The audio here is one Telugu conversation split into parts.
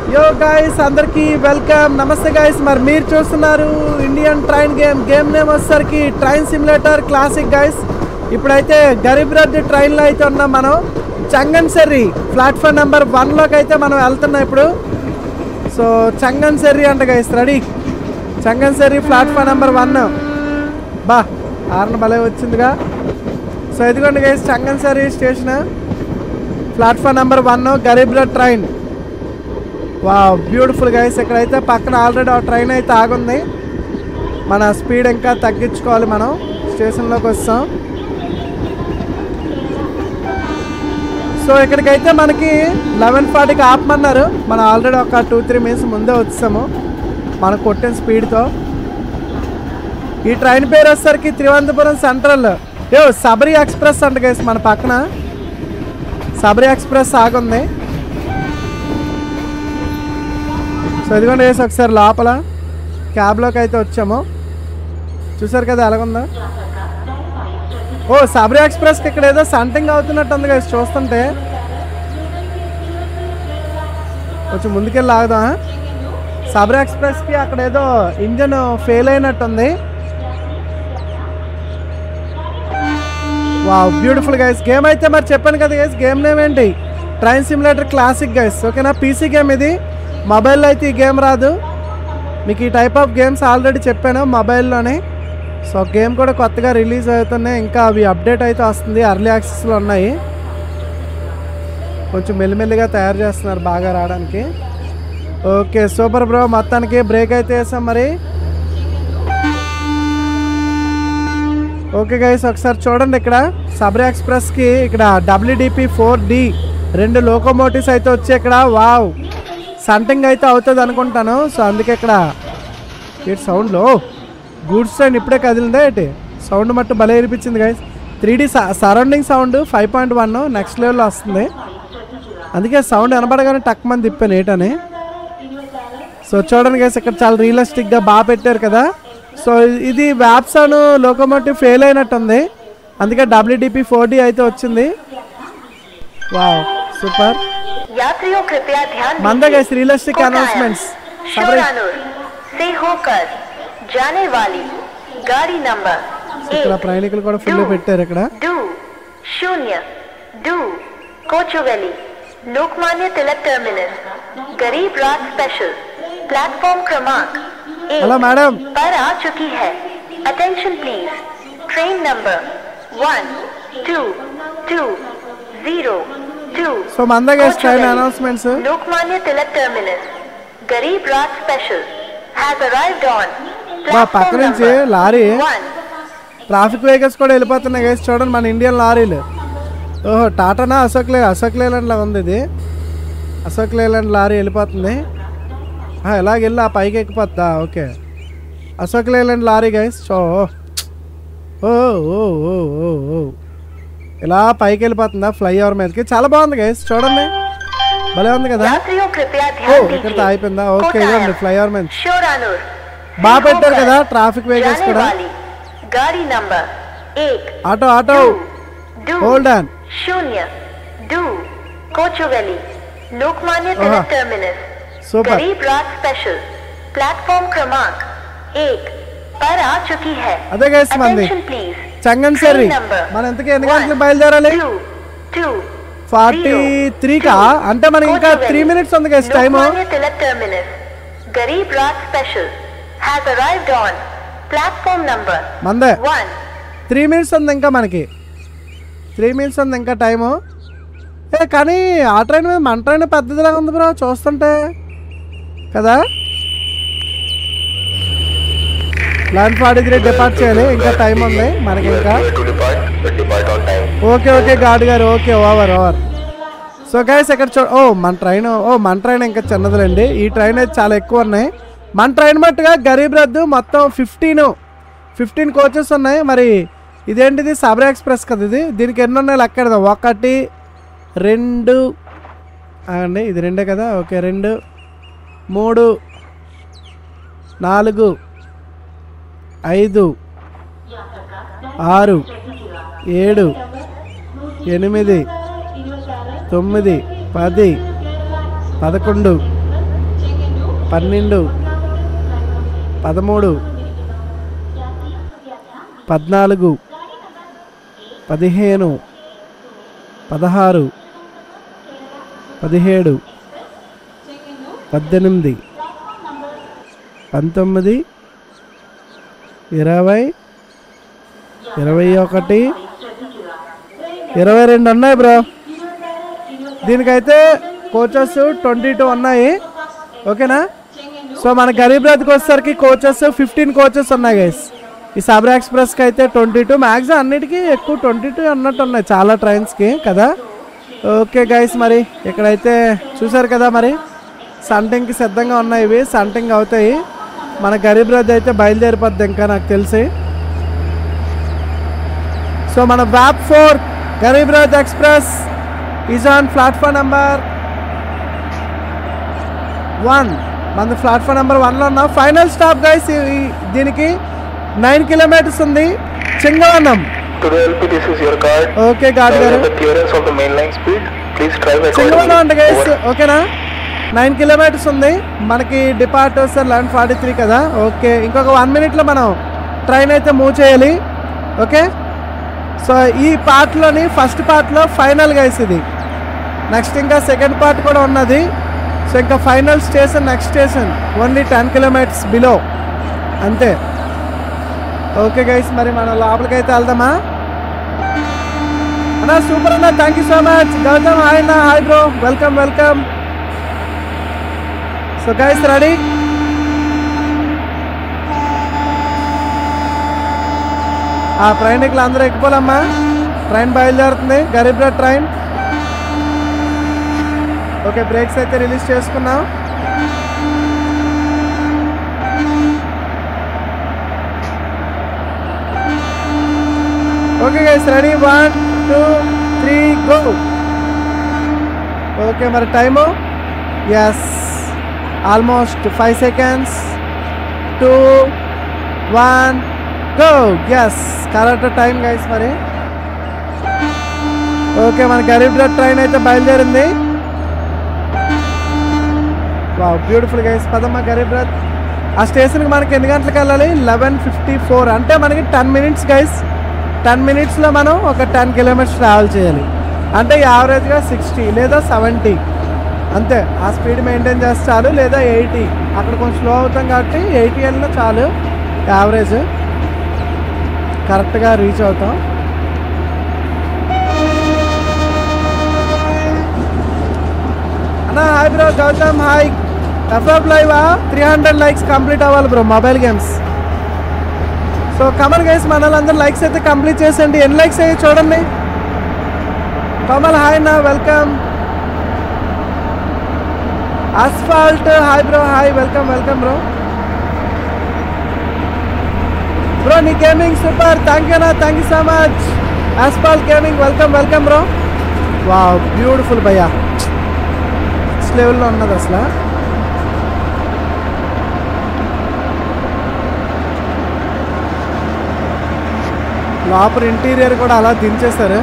యో గాయస్ అందరికి వెల్కమ్ నమస్తే గాయస్ మరి మీరు చూస్తున్నారు Indian train game game name వచ్చేసరికి ట్రైన్ సిమ్యులేటర్ క్లాసిక్ గాయస్ ఇప్పుడైతే గరీబ్ రథ్ ట్రైన్లో అయితే ఉన్నాం మనం చంగన్ సెర్రీ ప్లాట్ఫామ్ నెంబర్ వన్లోకి అయితే మనం వెళ్తున్నాం ఇప్పుడు సో చంగన్ సెర్రీ అంట guys ready Changanassery platform number one బా ఆరణ భలే వచ్చిందిగా సో ఇదిగోండి guys Changanassery station platform number one Garib Rath train వా బ్యూటిఫుల్ గైస్ ఇక్కడైతే పక్కన ఆల్రెడీ ఆ ట్రైన్ అయితే ఆగుంది మన స్పీడ్ ఇంకా తగ్గించుకోవాలి మనం స్టేషన్లోకి వస్తాం సో ఇక్కడికైతే మనకి లెవెన్ ఫార్టీకి ఆపమన్నారు మనం ఆల్రెడీ ఒక టూ త్రీ మినిట్స్ ముందే వచ్చాము మనం కొట్టిన స్పీడ్తో ఈ ట్రైన్ పేరు వచ్చేసరికి త్రివంతపురం సెంట్రల్ యో సబరి ఎక్స్ప్రెస్ అంట గైస్ మన పక్కన సబరి ఎక్స్ప్రెస్ ఆగుంది సో ఇదిగోండి వేసి ఒకసారి లోపల క్యాబ్లోకి అయితే వచ్చాము చూసారు కదా ఎలాగుందో ఓ సబరి ఎక్స్ప్రెస్కి ఇక్కడ ఏదో సంథింగ్ అవుతున్నట్టు ఉంది కదా చూస్తుంటే కొంచెం ముందుకెళ్ళి ఆగుదాం సబరి ఎక్స్ప్రెస్కి అక్కడ ఏదో ఇంజన్ ఫెయిల్ అయినట్టుంది వా బ్యూటిఫుల్ గైస్ గేమ్ అయితే మరి చెప్పాను కదా గైస్ గేమ్ నేమ్ ఏంటి ట్రైన్ సిమ్యులేటర్ క్లాసిక్ గైస్ ఓకేనా పీసీ గేమ్ ఇది మొబైల్లో అయితే ఈ గేమ్ రాదు మీకు ఈ టైప్ ఆఫ్ గేమ్స్ ఆల్రెడీ చెప్పాను మొబైల్లోనే సో గేమ్ కూడా కొత్తగా రిలీజ్ అవుతున్నాయి ఇంకా అవి అప్డేట్ అయితే వస్తుంది అర్లీ యాక్సెస్లో ఉన్నాయి కొంచెం మెల్లిమెల్లిగా తయారు చేస్తున్నారు బాగా రావడానికి ఓకే సూపర్ బ్రో మొత్తానికి బ్రేక్ అయితే వేసాం మరి ఓకే గైస్ ఒకసారి చూడండి ఇక్కడ సబరి ఎక్స్ప్రెస్కి ఇక్కడ డబ్ల్యూడిపి ఫోర్ డి రెండు లోకోమోటివ్స్ అయితే వచ్చాయి ఇక్కడ వావ్ సంటింగ్ అయితే అవుతుంది అనుకుంటాను సో అందుకే ఇక్కడ ఏంటి సౌండ్లో గూడ్స్ ట్రైన్ ఇప్పుడే కదిలిందా ఏంటి సౌండ్ మట్టు భలే వినిపించింది guys three D surrounding sound five point one next లెవెల్లో వస్తుంది అందుకే సౌండ్ వినపడగానే టక్ మంది తిప్పాను ఏంటని సో చూడండి గైస్ ఇక్కడ చాలా రియలిస్టిక్గా బాగా పెట్టారు కదా సో ఇది వ్యాప్సాన్ లోకోమోటివ్ ఫెయిల్ అయినట్టుంది అందుకే డబ్ల్యూడిపి ఫోర్ డి అయితే వచ్చింది వావ్ సూపర్ यात्रियों कृपया ध्यान मंदा दीजिए। Guys realistic Kottayam, announcements। Sabari- Shoranur से होकर जाने वाली गाड़ी नंबर ఇక్కడ एक ప్రయాణికులు కూడా ఫుల్ పెట్టారు ఇక్కడ दो शून्य दो Kochuveli Lokmanya Tilak terminus Garib Rath special platform क्रमांक एक हेलो मैडम पर आ चुकी है attention please train number one two two zero two so మంద guys train announcements Lokmanya Tilak terminus Garib Rath special has arrived on బా పక్క platform నుంచి number lorry one. Traffic vehicles కూడా వెళ్ళిపోతున్నాయి గైస్ చూడండి మన ఇండియన్ లారీలు ఓహో టాటానా అశోక్ లే అశోక్ లేలాండ్ లా ఉంది ఇది అశోక్ లేలాండ్ లారీ వెళ్ళిపోతుంది ఆ, ఎలాగ వెళ్ళి ఆ పైకి ఎక్కిపోద్దా okay Ashok Leyland lorry guys చో ఓ ఓ ఓ ఓ ఓ ఇలా పైకి వెళ్ళిపోతుందా ఫ్లైఓవర్ మీదకి చాలా బాగుంది గైస్ చూడండి భలే ఉంది కదా यात्रियों कृपया ఓ ध्यान ఇక్కడ అయిపోయిందా दीजिए ఓకే ఇదండి ఫ్లైఓవర్ మీద शोरानूर బాగా పెట్టారు కదా ట్రాఫిక్ వెహికల్స్ जाने కూడా वाली गाड़ी नंबर एक ఆటో ఆటో दो హోల్డ్ ఆన్ शून्य दो कोचुवेली लोकमान्य आहा। तिलक टर्मिनस సూపర్ गरीब रात स्पेशल प्लेटफॉर्म क्रमांक एक पर आ चुकी है అదే గైస్ మంది attention please Changanassery Train number మనం ఎంతకి ఎన్ని గంటలకు బయలుదేరాలి two two ఫార్టీ త్రీకా అంటే మనకి ఇంకా Coachuveli, త్రీ మినిట్స్ ఉంది guys time Lokmanya Tilak terminus Garib Rath special has arrived on platform number మందే one త్రీ మినిట్స్ ఉంది ఇంకా మనకి త్రీ మినిట్స్ ఉంది ఇంకా టైము ఏ కానీ ఆ ట్రైన్ మీద మన ట్రైన్ పెద్దదిలాగా ఉంది బ్రో చూస్తుంటే కదా ప్లాన్ ఫార్టీ త్రీ డిపార్ట్ చేయాలి ఇంకా టైం ఉంది మనకి ఇంకా to depart, but depart on time. Okay okay guard గారు okay over over so guys ఇక్కడ చూ ఓ మన ట్రైన్ ఓ మన ట్రైన్ ఇంకా చిన్నదిలేండి ఈ ట్రైన్ అయితే చాలా ఎక్కువ ఉన్నాయి మన ట్రైన్ మట్టుగా గరీబ్ రద్దు మొత్తం ఫిఫ్టీన్ ఫిఫ్టీన్ కోచెస్ ఉన్నాయి మరి ఇదేంటిది సబరా ఎక్స్ప్రెస్ కదా ఇది దీనికి ఎన్ని ఉన్నాయి లెక్క పెడదాం. ఒకటి రెండు అండి ఇది రెండే కదా ఓకే రెండు మూడు నాలుగు ఐదు ఆరు ఏడు ఎనిమిది తొమ్మిది పది పదకొండు పన్నెండు పదమూడు పద్నాలుగు పదిహేను పదహారు పదిహేడు పద్దెనిమిది పంతొమ్మిది ఇరవై ఇరవై ఒకటి ఇరవై రెండు ఉన్నాయి బ్రో దీనికైతే కోచెస్ ట్వంటీ టూ ఉన్నాయి ఓకేనా సో మన గరీబ్ రథ్కి వచ్చేసరికి కోచెస్ ఫిఫ్టీన్ కోచెస్ ఉన్నాయి గైస్ ఈ సాబ్రా ఎక్స్ప్రెస్కి అయితే ట్వంటీ టూ మ్యాక్సిమం అన్నిటికీ ఎక్కువ ట్వంటీ టూ అన్నట్టు ఉన్నాయి చాలా ట్రైన్స్కి కదా ఓకే గైస్ మరి ఇక్కడైతే చూసారు కదా మరి సంటింగ్కి సిద్ధంగా ఉన్నాయి ఇవి సంటింగ్ అవుతాయి మన గరీబ్ రథ్ అయితే బయలుదేరిపోద్ది ఇంకా నాకు తెలిసి సో మన వ్యాప్ four Garib Rath express is on platform number one మన ప్లాట్ఫామ్ నెంబర్ వన్లో ఉన్నాం ఫైనల్ స్టాప్ గైస్ దీనికి నైన్ కిలోమీటర్స్ ఉంది Chingavanam To the LP, this is your card. Okay guard Now గారు the clearance of the main line speed. Please drive Chingavanam అంట గైస్ accordingly. Over. ఓకేనా నైన్ కిలోమీటర్స్ ఉంది మనకి depart sir eleven forty three కదా ఓకే ఇంకొక వన్ మినిట్లో మనం ట్రైన్ అయితే మూవ్ చేయాలి ఓకే సో ఈ పార్ట్లోని ఫస్ట్ పార్ట్లో ఫైనల్ గైస్ ఇది నెక్స్ట్ ఇంకా సెకండ్ పార్ట్ కూడా ఉన్నది సో ఇంకా final station next station only ten kilometres below అంతే ఓకే గైస్ మరి మనం లోపలికి అయితే వెళ్దామా అన్నా సూపర్ అన్న thank you so much Gautam hi అన్న hi bro welcome welcome so guys ready ఆ ప్రయాణికులు అందరూ ఎక్కిపోలమ్మా ట్రైన్ బయలుదేరుతుంది Garib Rath train okay brakes అయితే రిలీజ్ చేసుకున్నాం okay guys ready one two three go okay మరి time yes almost five seconds two one go yes correct time guys మరి ఓకే మన గరీబ్ రథ్ ట్రైన్ అయితే బయలుదేరింది వావ్ బ్యూటిఫుల్ గైస్ పదమ్మ గరీబ్ రథ్ ఆ స్టేషన్కి మనకి ఎన్ని గంటలకు వెళ్ళాలి లెవెన్ ఫిఫ్టీ ఫోర్ అంటే మనకి టెన్ మినిట్స్ గైస్ టెన్ మినిట్స్లో మనం ఒక టెన్ కిలోమీటర్స్ ట్రావెల్ చేయాలి అంటే యావరేజ్గా సిక్స్టీ లేదా సెవెంటీ అంతే ఆ స్పీడ్ మెయింటైన్ చేస్తే చాలు లేదా ఎయిటీ అక్కడ కొంచెం స్లో అవుతాం కాబట్టి ఎయిటీ వెళ్ళినా చాలు యావరేజ్ కరెక్ట్గా రీచ్ అవుతాం అన్నా hi bro Gautam hi FF live three hundred likes complete అవ్వాలి bro mobile games so Kamal guys మన వాళ్ళందరూ లైక్స్ అయితే కంప్లీట్ చేసేయండి ఎన్ని లైక్స్ అయ్యి చూడండి కమల్ హాయ్ నా welcome asphalt hi bro hi welcome welcome bro bro నీ గేమింగ్ సూపర్ థ్యాంక్ యూ నా thank you so much asphalt gaming welcome welcome bro వా బ్యూటిఫుల్ భయ్యా నెక్స్ట్ లెవెల్లో ఉన్నది అసలు లోపల ఇంటీరియర్ కూడా అలా దించేశారు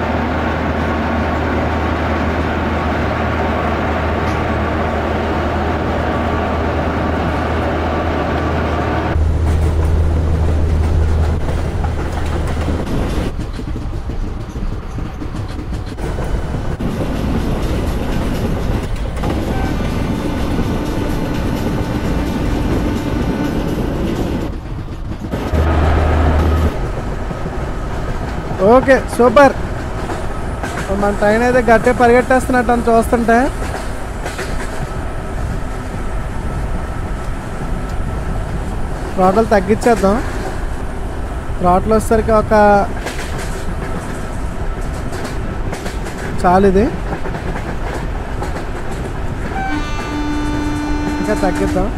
ఓకే సూపర్ మన ట్రైన్ అయితే గట్టే పరిగెట్టేస్తున్నట్టు అని చూస్తుంటే థ్రాటల్ తగ్గించేద్దాం థ్రాటల్ వచ్చేసరికి ఒక చాలు ఇది ఇంకా తగ్గిద్దాం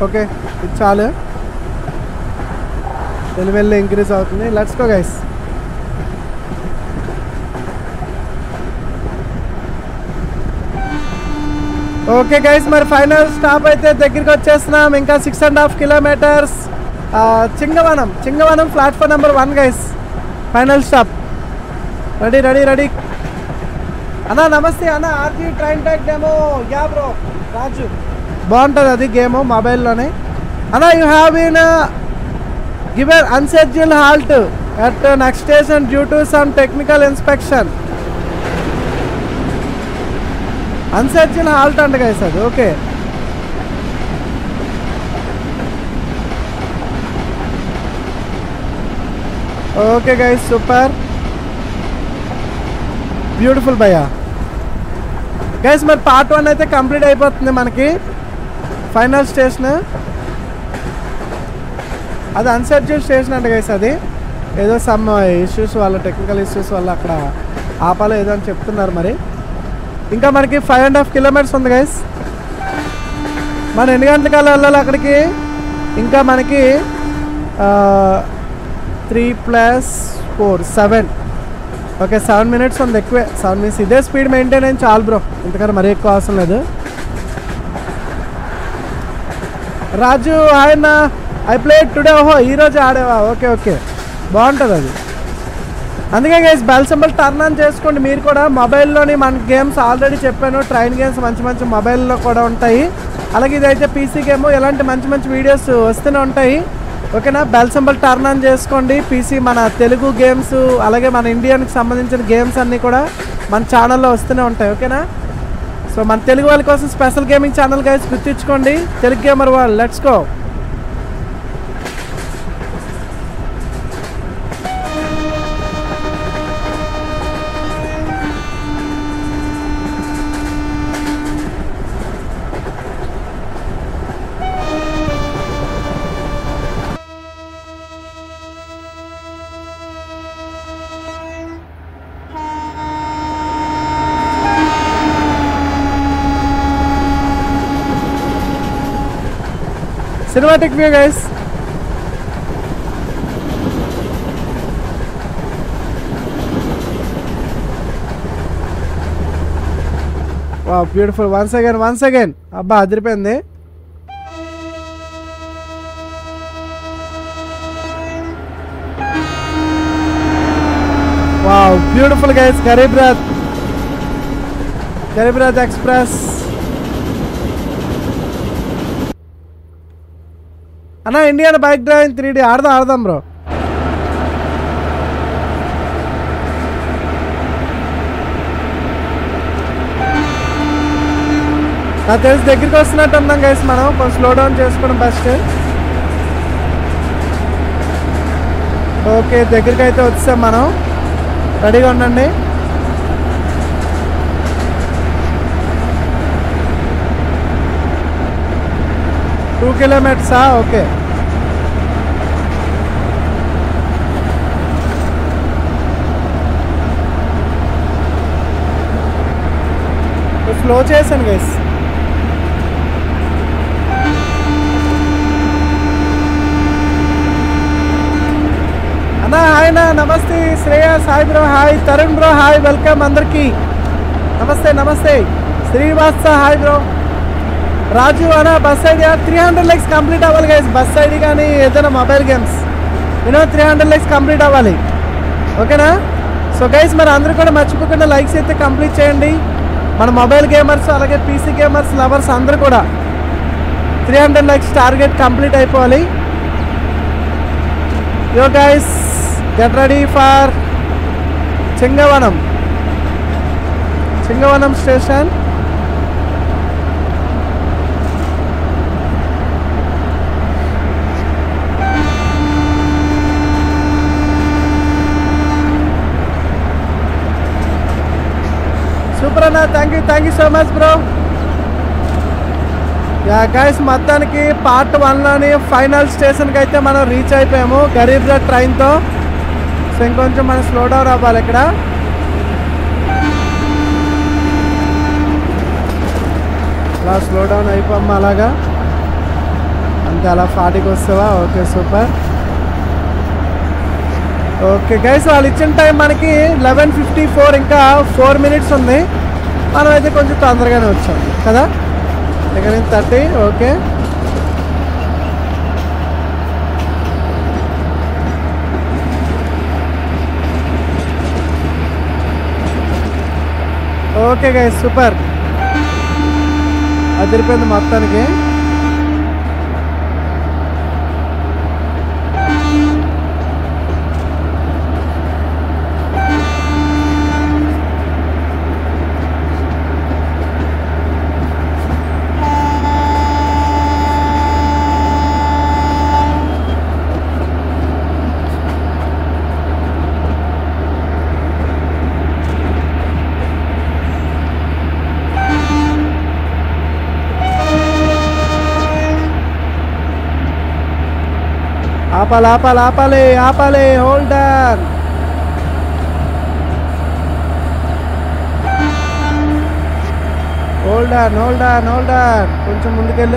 ఓకే ఇది చాలు వెళ్ళి వెళ్ళి ఇంక్రీజ్ అవుతుంది let's go guys okay guys మరి ఫైనల్ స్టాప్ అయితే దగ్గరికి వచ్చేస్తున్నాం ఇంకా six and half kilometres Chingavanam Chingavanam platform number one guys final stop ready ready ready అన్నా నమస్తే అన్న ఆర్జీ ట్రైన్ ట్యాక్ డెమో యా బ్రో రాజు బాగుంటుంది అది గేమ్ మొబైల్లోనే అన్న you have been given unscheduled halt at next station due to some technical inspection unscheduled halt అంట గైస్ అది okay okay guys super beautiful భయ్యా గైస్ మరి పార్ట్ వన్ అయితే కంప్లీట్ అయిపోతుంది మనకి ఫైనల్ స్టేషన్ అది అన్సెడ్యూల్ స్టేషన్ అంట గైస్ అది ఏదో సమ్ ఇష్యూస్ వల్ల టెక్నికల్ ఇష్యూస్ వల్ల అక్కడ ఆపాలో ఏదో అని చెప్తున్నారు మరి ఇంకా మనకి ఫైవ్ అండ్ హాఫ్ కిలోమీటర్స్ ఉంది గైస్ మనం ఎన్ని గంటలకల్లా వెళ్ళాలి అక్కడికి ఇంకా మనకి three plus four seven okay seven minutes ఉంది ఎక్కువే సెవెన్ మినిట్స్ ఇదే స్పీడ్ మెయింటైన్ అయింది చాలు బ్రో ఇంతకన్నా మరీ ఎక్కువ అవసరం లేదు రాజు ఆయన ఐ ప్లేడ్ టుడే ఓహో ఈరోజు ఆడేవా ఓకే ఓకే బాగుంటుంది అది అందుకే guys bell symbol turn on చేసుకోండి మీరు కూడా మొబైల్లోని మన గేమ్స్ ఆల్రెడీ చెప్పాను ట్రైన్ గేమ్స్ మంచి మంచి మొబైల్లో కూడా ఉంటాయి అలాగే ఇదైతే పీసీ గేమ్ ఇలాంటి మంచి మంచి వీడియోస్ వస్తూనే ఉంటాయి ఓకేనా బెల్ సింబల్ టర్న్ ఆన్ చేసుకోండి పీసీ మన తెలుగు గేమ్స్ అలాగే మన ఇండియన్కి సంబంధించిన గేమ్స్ అన్నీ కూడా మన ఛానల్లో వస్తూనే ఉంటాయి ఓకేనా సో మన తెలుగు వాళ్ళ కోసం స్పెషల్ గేమింగ్ ఛానల్ గైస్ గుర్తించుకోండి తెలుగు గేమర్ వాళ్ళు let's go cinematic view guys వా beautiful once again once again అబ్బా అదిరిపోయింది వా beautiful guys Garib Rath Garib Rath express అన్న Indian bike driving three D ఆడదాం ఆడదాం బ్రో నాకు తెలిసి దగ్గరికి వస్తున్నట్టు ఉన్నాం గైస్ మనం కొంచెం స్లో డౌన్ చేసుకోవడం బెస్ట్ ఓకే దగ్గరికి అయితే వచ్చాం మనం రెడీగా ఉండండి టూ కిలోమీటర్సా ఓకే స్లో చేశాను గైస్ అన్న హాయ్ అన్న నమస్తే Shreyas hi bro hi Tarun bro hi welcome అందరికి నమస్తే నమస్తే శ్రీవాత్స హాయ్ బ్రో రాజు అన్న bus ID three hundred likes complete అవ్వాలి గైస్ బస్ ఐడి కానీ ఏదైనా mobile games UNO three hundred likes complete అవ్వాలి ఓకేనా సో గైస్ మరి అందరూ కూడా మర్చిపోకుండా లైక్స్ అయితే కంప్లీట్ చేయండి మన మొబైల్ గేమర్స్ అలాగే పీసీ గేమర్స్ లవర్స్ అందరూ కూడా three hundred likes target complete అయిపోవాలి yo guys get ready for Chingavanam Chingavanam station super అన్న thank you thank you so much bro yeah guys మొత్తానికి పార్ట్ వన్లోని ఫైనల్ స్టేషన్కి అయితే మనం రీచ్ అయిపోయాము గరీబ్ రథ్ ట్రైన్తో సో ఇంకొంచెం మనం స్లో డౌన్ అవ్వాలి ఇక్కడ అలా స్లో డౌన్ అయిపోమ్మ అలాగా అంతే అలా ఫార్టీకి వస్తావా ఓకే సూపర్ ఓకే గైస్ వాళ్ళు ఇచ్చిన టైం మనకి లెవెన్ ఫిఫ్టీ ఫోర్ ఇంకా ఫోర్ మినిట్స్ ఉంది మనం అయితే కొంచెం తొందరగానే వచ్చాం కదా ఇక్కడ నుంచి thirty okay okay guys super అదిరిపోయింది మొత్తానికి ఆపాలి ఆపాలి ఆపాలి ఆపాలి హోల్డర్ హోల్డర్ హోల్డర్ హోల్డర్ కొంచెం ముందుకెళ్ళు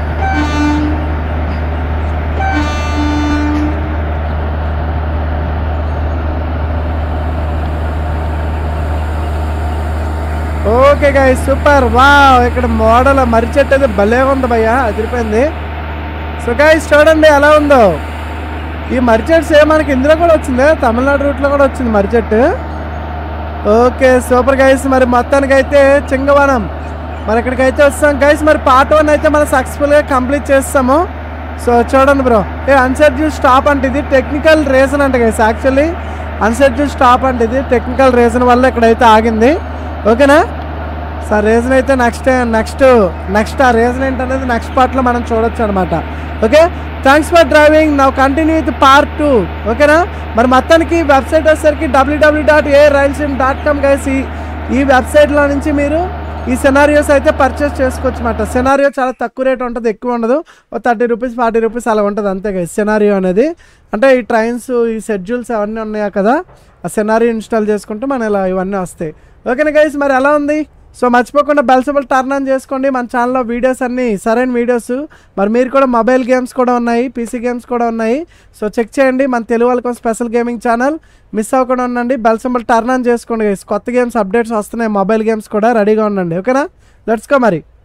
ఓకే గాయ సూపర్ వా ఇక్కడ మోడల్ మర్రి చెట్టు అయితే భలే ఉంది భయ్య అదిరిపోయింది సో గాయస్ చూడండి ఎలా ఉందో ఈ మర్రి చెట్టు సేమ్ మనకి ఇందులో కూడా వచ్చింది తమిళనాడు రూట్లో కూడా వచ్చింది మర్రి చెట్టు ఓకే సూపర్ గైస్ మరి మొత్తానికి అయితే చింగవనం మరి ఇక్కడికైతే వస్తాం గైస్ మరి పార్ట్ వన్ అయితే మనం సక్సెస్ఫుల్గా కంప్లీట్ చేస్తాము సో చూడండి బ్రో ఏ అన్సెడ్యూల్ స్టాప్ అంటే ఇది టెక్నికల్ రీజన్ అంట గైస్ యాక్చువల్లీ అన్సెడ్యూల్ స్టాప్ అంటే ఇది టెక్నికల్ రీజన్ వల్ల ఇక్కడైతే ఆగింది ఓకేనా సార్ రీజన్ అయితే నెక్స్ట్ నెక్స్ట్ నెక్స్ట్ ఆ రీజన్ ఏంటనేది నెక్స్ట్ పార్ట్లో మనం చూడొచ్చు అనమాట okay thanks for driving now continue with part two ఓకేనా మరి మొత్తానికి వెబ్సైట్ వచ్చేసరికి WWW dot A railsim dot com guys ఈ ఈ వెబ్సైట్లో నుంచి మీరు ఈ సెనారియోస్ అయితే పర్చేస్ చేసుకోవచ్చు అనమాట సెనారియో చాలా తక్కువ రేట్ ఉంటుంది ఎక్కువ ఉండదు ఒక థర్టీ రూపీస్ ఫార్టీ రూపీస్ అలా ఉంటుంది అంతే గైస్ సెనారియో అనేది అంటే ఈ ట్రైన్స్ ఈ షెడ్యూల్స్ అవన్నీ ఉన్నాయి కదా ఆ సెనారియో ఇన్స్టాల్ చేసుకుంటే మన ఇలా ఇవన్నీ వస్తాయి ఓకేనా గైస్ మరి ఎలా ఉంది సో మర్చిపోకుండా బెల్సబుల్ టర్న్ ఆన్ చేసుకోండి మన ఛానల్లో వీడియోస్ అన్నీ సరైన వీడియోస్ మరి మీరు కూడా మొబైల్ గేమ్స్ కూడా ఉన్నాయి పీసీ గేమ్స్ కూడా ఉన్నాయి సో చెక్ చేయండి మన తెలుగు వాళ్ళ కోసం స్పెషల్ గేమింగ్ ఛానల్ మిస్ అవ్వకుండా ఉండండి బెల్సబుల్ టర్న్ ఆన్ చేసుకోండి guys. కొత్త గేమ్స్ అప్డేట్స్ వస్తున్నాయి మొబైల్ గేమ్స్ కూడా రెడీగా ఉండండి ఓకేనా లెట్స్ గో మరి